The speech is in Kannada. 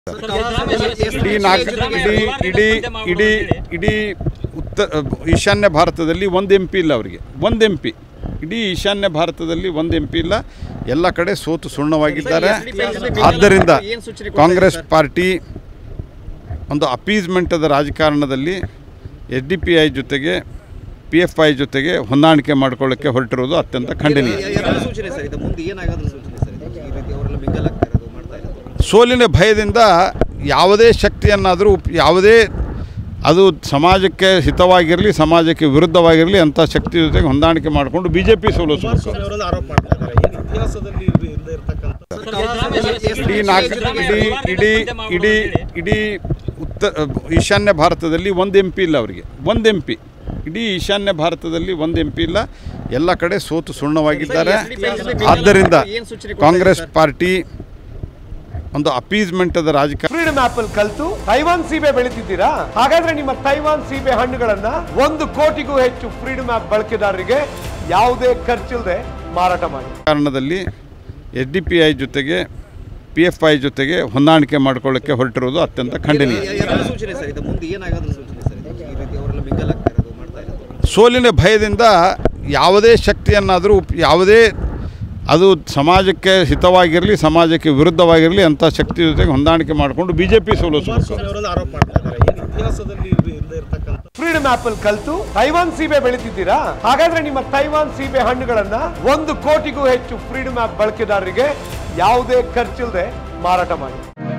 ಇಡೀ ನಾಲ್ಕು ಇಡೀ ಇಡೀ ಇಡೀ ಇಡೀ ಉತ್ತ ಈಶಾನ್ಯ ಭಾರತದಲ್ಲಿ ಒಂದು ಎಂ ಪಿ ಇಲ್ಲ ಅವರಿಗೆ ಒಂದು ಎಂ ಪಿ ಇಡೀ ಈಶಾನ್ಯ ಭಾರತದಲ್ಲಿ ಒಂದು ಎಂ ಪಿ ಇಲ್ಲ ಎಲ್ಲ ಕಡೆ ಸೋತು ಸುಣ್ಣವಾಗಿದ್ದಾರೆ ಆದ್ದರಿಂದ ಕಾಂಗ್ರೆಸ್ ಪಾರ್ಟಿ ಒಂದು ಅಪೀಸ್ಮೆಂಟದ ರಾಜಕಾರಣದಲ್ಲಿ ಎಸ್ ಡಿ ಪಿ ಐ ಜೊತೆಗೆ ಪಿ ಎಫ್ ಐ ಜೊತೆಗೆ ಹೊಂದಾಣಿಕೆ ಮಾಡ್ಕೊಳ್ಳೋಕ್ಕೆ ಹೊರಟಿರೋದು ಅತ್ಯಂತ ಖಂಡನೀಯ ಯಾರು ಸೂಚನೆ ಸರ್ ಇದು ಮುಂದೆ ಏನಾಗೋದ್ರ ಸೂಚನೆ ಸರ್ ಇದು ಈ ರೀತಿ ಅವರೆಲ್ಲ ಮಿಂಗಲ್ ಆಗ್ತಾ ಇರೋದು ಮಾಡ್ತಾ ಇರೋದು ಸೋಲಿನ ಭಯದಿಂದ ಯಾವುದೇ ಶಕ್ತಿಯನ್ನಾದರೂ ಉಪ್- ಯಾವುದೇ ಅದು ಸಮಾಜಕ್ಕೆ ಹಿತವಾಗಿರಲಿ ಸಮಾಜಕ್ಕೆ ವಿರುದ್ಧವಾಗಿರಲಿ ಅಂಥ ಶಕ್ತಿ ಜೊತೆಗೆ ಹೊಂದಾಣಿಕೆ ಮಾಡಿಕೊಂಡು ಬಿ ಜೆ ಪಿ ಸೋಲಿಸಬೇಕು ಅವರೆಲ್ಲ ಆರೋಪ ಮಾಡ್ತಾ ಇದ್ದಾರೆ ಏನು ಇತಿಹಾಸದಲ್ಲಿ ಇಲ್ದೆ ಇಲ್ಲದೆ ಇರ್ತಕ್ಕಂಥ ಇಡೀ ನಾಲ್ಕು ಇಡೀ ಇಡೀ ಇಡೀ ಇಡೀ ಉತ್ತ ಈಶಾನ್ಯ ಭಾರತದಲ್ಲಿ ಒಂದು ಎಂ ಪಿ ಇಲ್ಲ ಅವರಿಗೆ ಒಂದು ಎಂ ಪಿ ಇಡೀ ಈಶಾನ್ಯ ಭಾರತದಲ್ಲಿ ಒಂದು ಎಂ ಪಿ ಇಲ್ಲ ಎಲ್ಲ ಕಡೆ ಸೋತು ಸುಣ್ಣವಾಗಿದ್ದಾರೆ ಆದ್ದರಿಂದ ಕಾಂಗ್ರೆಸ್ ಪಾರ್ಟಿ ಒಂದು ಅಪೀಸ್ಮೆಂಟದ ರಾಜಕಾರಣ ಫ್ರೀಡಮ್ ಆಪಲ್ ಕಲ್ತು ತೈವಾನ್ ಸೀಬೆ ಬೆಳಿತಿದ್ದೀರಾ ಹಾಗಾದ್ರೆ ನಿಮ್ಮ ತೈವಾನ್ ಸೀಬೆ ಹಣ್ಣುಗಳನ್ನ ಒಂದು ಕೋಟಿಗೂ ಹೆಚ್ಚು ಫ್ರೀಡಮ್ ಆಪ್ ಬಳಕೆದಾರರಿಗೆ ಯಾವುದೇ ಖರ್ಚಿಲ್ಲದೆ ಮಾರಾಟ ಮಾಡಿ ಕಾರಣದಲ್ಲಿ ಎಸ್ ಡಿ ಪಿ ಐ ಜೊತೆಗೆ ಪಿ ಎಫ್ ಐ ಜೊತೆಗೆ ಹೊಂದಾಣಿಕೆ ಮಾಡ್ಕೊಳ್ಳೋಕ್ಕೆ ಹೊರಟಿರೋದು ಅತ್ಯಂತ ಖಂಡನೀಯ ಯಾರು ಸೂಚನೆ ಸರ್ ಇದು ಮುಂದೆ ಏನಾಗೋದ್ರ ಸೂಚನೆ ಸರ್ ಇದು ಈ ರೀತಿ ಅವರೆಲ್ಲ ಮಿಂಗಲ್ ಆಗ್ತಾ ಇರೋದು ಮಾಡ್ತಾ ಇರೋದು ಸೋಲಿನ ಭಯದಿಂದ ಯಾವುದೇ ಶಕ್ತಿಯನ್ನಾದರೂ ಉಪ್- ಯಾವುದೇ ಅದು ಸಮಾಜಕ್ಕೆ ಹಿತವಾಗಿರಲಿ ಸಮಾಜಕ್ಕೆ ವಿರುದ್ಧವಾಗಿರಲಿ ಅಂಥ ಶಕ್ತಿ ಜೊತೆಗೆ ಹೊಂದಾಣಿಕೆ ಮಾಡಿಕೊಂಡು ಬಿ ಜೆ ಪಿ ಸೋಲಿಸಬೇಕು ಅವರೆಲ್ಲ ಆರೋಪ ಮಾಡ್ತಾ ಇದ್ದಾರೆ ಏನು ಇತಿಹಾಸದಲ್ಲಿ ಇಲ್ದೆ ಇಲ್ಲದೆ ಇರ್ತಕ್ಕಂಥ ಫ್ರೀಡಮ್ ಆಪಲ್ ಕಲ್ತು ತೈವಾನ್ ಸೀಬೆ ಬೆಳಿತಿದ್ದೀರಾ ಹಾಗಾದ್ರೆ ನಿಮ್ಮ ತೈವಾನ್ ಸೀಬೆ ಹಣ್ಣುಗಳನ್ನ ಒಂದು ಕೋಟಿಗೂ ಹೆಚ್ಚು ಫ್ರೀಡಮ್ ಆಪ್ ಬಳಕೆದಾರರಿಗೆ ಯಾವುದೇ ಖರ್ಚಿಲ್ಲದೆ ಮಾರಾಟ ಮಾಡಿ